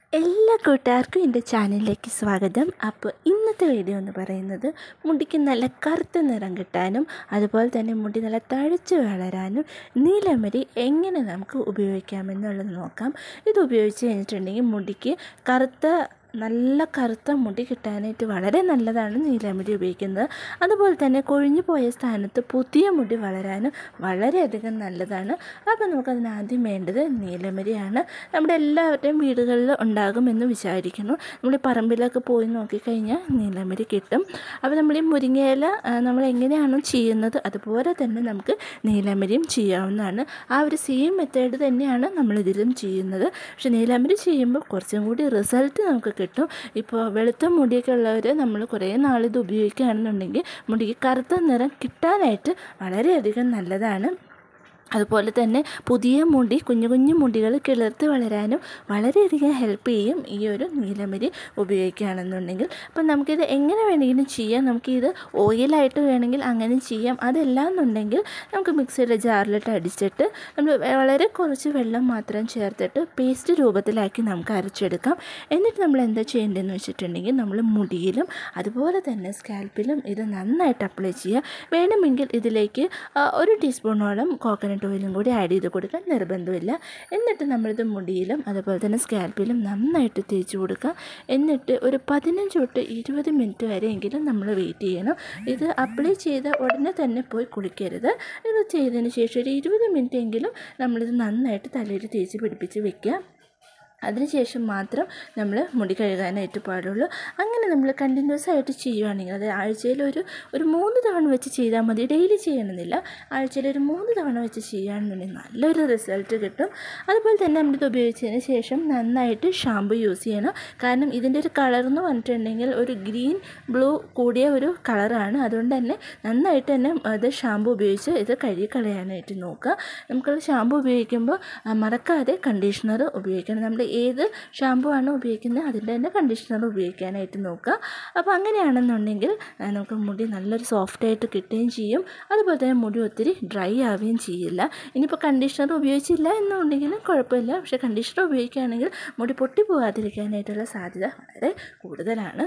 എല്ലാ കൂട്ടുകാർക്കും എൻ്റെ ചാനലിലേക്ക് സ്വാഗതം അപ്പോൾ ഇന്നത്തെ വീഡിയോ എന്ന് പറയുന്നത് മുടിക്ക് നല്ല കറുത്ത നിറം കിട്ടാനും അതുപോലെ തന്നെ മുടി നല്ല തഴച്ച് വളരാനും നീലമരി എങ്ങനെ നമുക്ക് ഉപയോഗിക്കാമെന്നുള്ളത് നോക്കാം ഇത് ഉപയോഗിച്ച് കഴിഞ്ഞിട്ടുണ്ടെങ്കിൽ മുടിക്ക് കറുത്ത നല്ല കറുത്ത മുടി കിട്ടാനായിട്ട് വളരെ നല്ലതാണ് നീലമുടി ഉപയോഗിക്കുന്നത് അതുപോലെ തന്നെ കൊഴിഞ്ഞു പോയ സ്ഥാനത്ത് പുതിയ മുടി വളരാനും വളരെയധികം നല്ലതാണ് അപ്പോൾ നമുക്കതിന് ആദ്യം വേണ്ടത് നീലമരിയാണ് നമ്മുടെ എല്ലാവരുടെയും വീടുകളിൽ ഉണ്ടാകുമെന്ന് വിചാരിക്കുന്നു നമ്മൾ ഈ പറമ്പിലൊക്കെ പോയി നോക്കിക്കഴിഞ്ഞാൽ നീലമരി കിട്ടും അപ്പോൾ നമ്മൾ ഈ മുരിങ്ങയില ആ, നമ്മൾ എങ്ങനെയാണോ ചെയ്യുന്നത് അതുപോലെ തന്നെ നമുക്ക് നീലമരിയും ചെയ്യാവുന്നതാണ് ആ ഒരു സെയിം മെത്തേഡ് തന്നെയാണ് നമ്മളിതിലും ചെയ്യുന്നത് പക്ഷേ നീലമരി ചെയ്യുമ്പോൾ കുറച്ചും കൂടി റിസൾട്ട് നമുക്ക് കിട്ടും ഇപ്പോൾ വെളുത്ത മുടിയൊക്കെ ഉള്ളവർ നമ്മൾ കുറേ നാളിത് ഉപയോഗിക്കുകയാണെന്നുണ്ടെങ്കിൽ മുടിക്ക് കറുത്ത നിറം കിട്ടാനായിട്ട് വളരെയധികം നല്ലതാണ് അതുപോലെ തന്നെ പുതിയ മുടി കുഞ്ഞു കുഞ്ഞു മുടികൾ കിളിർത്ത് വളരാനും വളരെയധികം ഹെൽപ്പ് ചെയ്യും ഈ ഒരു നീലമരി ഉപയോഗിക്കുകയാണെന്നുണ്ടെങ്കിൽ അപ്പം നമുക്കിത് എങ്ങനെ വേണമെങ്കിലും ചെയ്യാം നമുക്കിത് ഓയിലായിട്ട് വേണമെങ്കിൽ അങ്ങനെ ചെയ്യാം അതല്ല എന്നുണ്ടെങ്കിൽ നമുക്ക് മിക്സിയുടെ ജാറിലിട്ട് അടിച്ചിട്ട് നമ്മൾ വളരെ കുറച്ച് വെള്ളം മാത്രം ചേർത്തിട്ട് പേസ്റ്റ് രൂപത്തിലാക്കി നമുക്ക് അരച്ചെടുക്കാം എന്നിട്ട് നമ്മൾ എന്താ ചെയ്യേണ്ടതെന്ന് വെച്ചിട്ടുണ്ടെങ്കിൽ നമ്മൾ മുടിയിലും അതുപോലെ തന്നെ സ്കാൽപ്പിലും ഇത് നന്നായിട്ട് അപ്ലൈ ചെയ്യുക വേണമെങ്കിൽ ഇതിലേക്ക് ആ, ഒരു ടീസ്പൂണോളം കോക്കനട്ട് ഓയിലും കൂടി ആഡ് ചെയ്ത് കൊടുക്കാൻ നിർബന്ധമില്ല എന്നിട്ട് നമ്മളിത് മുടിയിലും അതുപോലെ തന്നെ സ്കാൽപ്പിലും നന്നായിട്ട് തേച്ച് കൊടുക്കുക എന്നിട്ട് ഒരു പതിനഞ്ച് തൊട്ട് ഇരുപത് മിനിറ്റ് വരെയെങ്കിലും നമ്മൾ വെയിറ്റ് ചെയ്യണം ഇത് അപ്ലൈ ചെയ്ത ഉടനെ തന്നെ പോയി കുളിക്കരുത് ഇത് ചെയ്തതിന് ശേഷം ഒരു ഇരുപത് മിനിറ്റ് എങ്കിലും നമ്മളിത് നന്നായിട്ട് തലയിൽ തേച്ച് പിടിപ്പിച്ച് വെക്കുക അതിനുശേഷം മാത്രം നമ്മൾ മുടി കഴുകാനായിട്ട് പാടുള്ളൂ അങ്ങനെ നമ്മൾ കണ്ടിന്യൂസ് ആയിട്ട് ചെയ്യുവാണെങ്കിൽ അത് ആഴ്ചയിൽ ഒരു ഒരു മൂന്ന് തവണ വെച്ച് ചെയ്താൽ മതി ഡെയിലി ചെയ്യണമെന്നില്ല ആഴ്ചയിൽ ഒരു മൂന്ന് തവണ വെച്ച് ചെയ്യുകയാണെന്നുണ്ടെങ്കിൽ നല്ലൊരു റിസൾട്ട് കിട്ടും അതുപോലെ തന്നെ നമ്മളിത് ഉപയോഗിച്ചതിന് ശേഷം നന്നായിട്ട് ഷാമ്പു യൂസ് ചെയ്യണം കാരണം ഇതിൻ്റെ ഒരു കളർ എന്ന് പറഞ്ഞിട്ടുണ്ടെങ്കിൽ ഒരു ഗ്രീൻ ബ്ലൂ കൂടിയ ഒരു കളറാണ് അതുകൊണ്ട് തന്നെ നന്നായിട്ട് തന്നെ അത് ഷാമ്പു ഉപയോഗിച്ച് ഇത് കഴുകി കളയാനായിട്ട് നോക്കുക നമുക്ക് ഷാമ്പു ഉപയോഗിക്കുമ്പോൾ ആ, മറക്കാതെ കണ്ടീഷണർ ഉപയോഗിക്കണം നമ്മൾ ഏത് ഷാമ്പു ആണോ ഉപയോഗിക്കുന്നത് അതിൻ്റെ തന്നെ കണ്ടീഷണർ ഉപയോഗിക്കാനായിട്ട് നോക്കുക അപ്പോൾ അങ്ങനെയാണെന്നുണ്ടെങ്കിൽ ആ, നമുക്ക് മുടി നല്ലൊരു സോഫ്റ്റായിട്ട് കിട്ടുകയും ചെയ്യും അതുപോലെ തന്നെ മുടി ഒത്തിരി ഡ്രൈ ആവുകയും ചെയ്യില്ല ഇനിയിപ്പോൾ കണ്ടീഷണർ ഉപയോഗിച്ചില്ല എന്നുണ്ടെങ്കിലും കുഴപ്പമില്ല പക്ഷേ കണ്ടീഷണർ ഉപയോഗിക്കുകയാണെങ്കിൽ മുടി പൊട്ടി പോകാതിരിക്കാനായിട്ടുള്ള സാധ്യത വളരെ കൂടുതലാണ്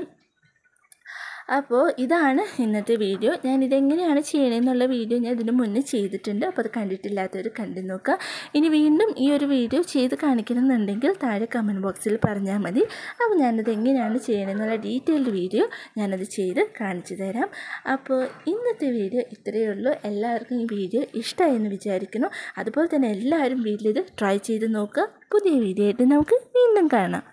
അപ്പോൾ ഇതാണ് ഇന്നത്തെ വീഡിയോ ഞാൻ ഇതെങ്ങനെയാണ് ചെയ്യണമെന്നുള്ള വീഡിയോ ഞാൻ ഇതിന് മുന്നേ ചെയ്തിട്ടുണ്ട് അപ്പോൾ അത് കണ്ടിട്ടില്ലാത്തവർ കണ്ടു നോക്കുക ഇനി വീണ്ടും ഈ ഒരു വീഡിയോ ചെയ്ത് കാണിക്കണമെന്നുണ്ടെങ്കിൽ താഴെ കമൻറ്റ് ബോക്സിൽ പറഞ്ഞാൽ മതി അപ്പോൾ ഞാനത് എങ്ങനെയാണ് ചെയ്യണമെന്നുള്ള ഡീറ്റെയിൽഡ് വീഡിയോ ഞാനത് ചെയ്ത് കാണിച്ചു തരാം അപ്പോൾ ഇന്നത്തെ വീഡിയോ ഇത്രയേ ഉള്ളൂ എല്ലാവർക്കും ഈ വീഡിയോ ഇഷ്ടമായെന്ന് വിചാരിക്കുന്നു അതുപോലെ തന്നെ എല്ലാവരും വീട്ടിലിത് ട്രൈ ചെയ്ത് നോക്കുക പുതിയ വീഡിയോ ആയിട്ട് നമുക്ക് വീണ്ടും കാണാം